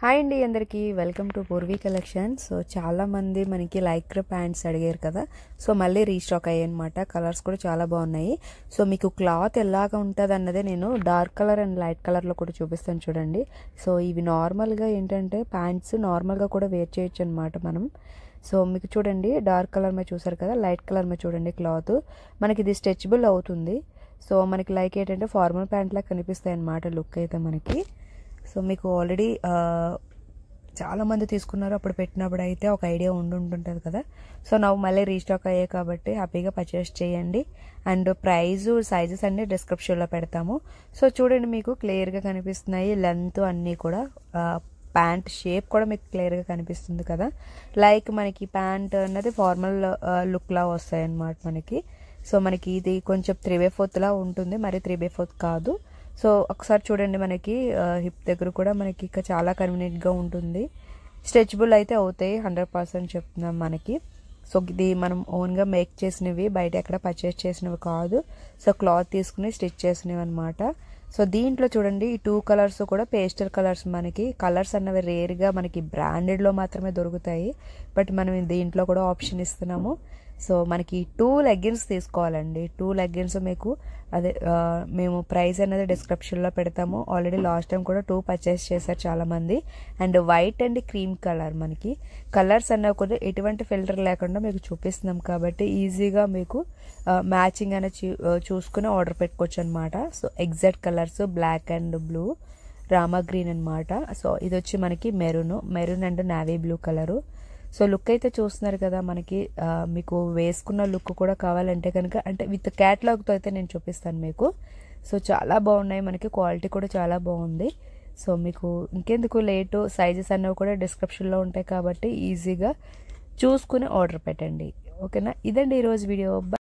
hi అండి అందరికీ welcome to Purvi collection so చాలా మంది మనకి లైక్ర ప్యాంట్స్ అడిగారు కదా సో మళ్ళీ రీస్టాక్ అయ్యాయి అనమాట కలర్స్ కూడా చాలా బాగున్నాయి సో మీకు క్లాత్ ఎలాగ ఉంటుంది అన్నదే నేను డార్క్ కలర్ అండ్ లైట్ కలర్లో కూడా చూపిస్తాను చూడండి సో ఇవి నార్మల్గా ఏంటంటే ప్యాంట్స్ నార్మల్గా కూడా వేర్ చేయొచ్చు అనమాట మనం సో మీకు చూడండి డార్క్ కలర్ మీద చూసారు కదా లైట్ కలర్ మీద చూడండి క్లాత్ మనకి ఇది స్ట్రెచబుల్ అవుతుంది సో మనకి లైక్ ఏంటంటే ఫార్మల్ ప్యాంట్ లాగా కనిపిస్తాయి అనమాట లుక్ అయితే మనకి సో మీకు ఆల్రెడీ చాలామంది తీసుకున్నారు అప్పుడు పెట్టినప్పుడు అయితే ఒక ఐడియా ఉండి ఉంటుంటుంది కదా సో నవ్వు మళ్ళీ రీస్టాక్ అయ్యాయి కాబట్టి హ్యాపీగా పర్చేస్ చేయండి అండ్ ప్రైజ్ సైజెస్ అన్నీ డిస్క్రిప్షన్లో పెడతాము సో చూడండి మీకు క్లియర్గా కనిపిస్తున్నాయి లెంత్ అన్నీ కూడా ప్యాంట్ షేప్ కూడా మీకు క్లియర్గా కనిపిస్తుంది కదా లైక్ మనకి ప్యాంట్ అన్నది ఫార్మల్ లుక్లా వస్తాయి అన్నమాట మనకి సో మనకి ఇది కొంచెం త్రీ బై ఫోర్త్లా ఉంటుంది మరి త్రీ బై ఫోర్త్ కాదు సో ఒకసారి చూడండి మనకి హిప్ దగ్గర కూడా మనకి ఇక చాలా కన్వీనియంట్గా ఉంటుంది స్ట్రెచబుల్ అయితే అవుతాయి హండ్రెడ్ పర్సెంట్ చెప్తున్నాం మనకి సో ఇది మనం ఓన్గా మేక్ చేసినవి బయట ఎక్కడ పర్చేస్ చేసినవి కాదు సో క్లాత్ తీసుకుని స్టిచ్ చేసినవి అనమాట సో దీంట్లో చూడండి ఈ టూ కలర్స్ కూడా పేస్టల్ కలర్స్ మనకి కలర్స్ అన్నవి రేర్గా మనకి బ్రాండెడ్లో మాత్రమే దొరుకుతాయి బట్ మనం దీంట్లో కూడా ఆప్షన్ ఇస్తున్నాము సో మనకి టూ లెగ్గిన్స్ తీసుకోవాలండి టూ లెగ్గిన్స్ మీకు అదే మేము ప్రైస్ అనేది డిస్క్రిప్షన్లో పెడతాము ఆల్రెడీ లాస్ట్ టైం కూడా టూ పర్చేస్ చేశారు చాలామంది and white and cream colour మనకి కలర్స్ అన్న కూడా ఎటువంటి ఫిల్టర్ లేకుండా మీకు చూపిస్తున్నాం కాబట్టి ఈజీగా మీకు మ్యాచింగ్ అనేది చూసుకుని ఆర్డర్ పెట్టుకోవచ్చు అనమాట so exact colours black and blue Rama green అనమాట సో ఇది వచ్చి మనకి maroon maroon and navy blue colour so look అయితే చూస్తున్నారు కదా మనకి మీకు వేసుకున్న లుక్ కూడా కావాలంటే కనుక అంటే విత్ క్యాట్లాగ్తో అయితే నేను చూపిస్తాను మీకు సో చాలా బాగున్నాయి మనకి క్వాలిటీ కూడా చాలా బాగుంది సో మీకు ఇంకెందుకు లేటు సైజెస్ అన్నవి కూడా డిస్క్రిప్షన్లో ఉంటాయి కాబట్టి ఈజీగా చూసుకుని ఆర్డర్ పెట్టండి ఓకేనా ఇదండి ఈరోజు వీడియో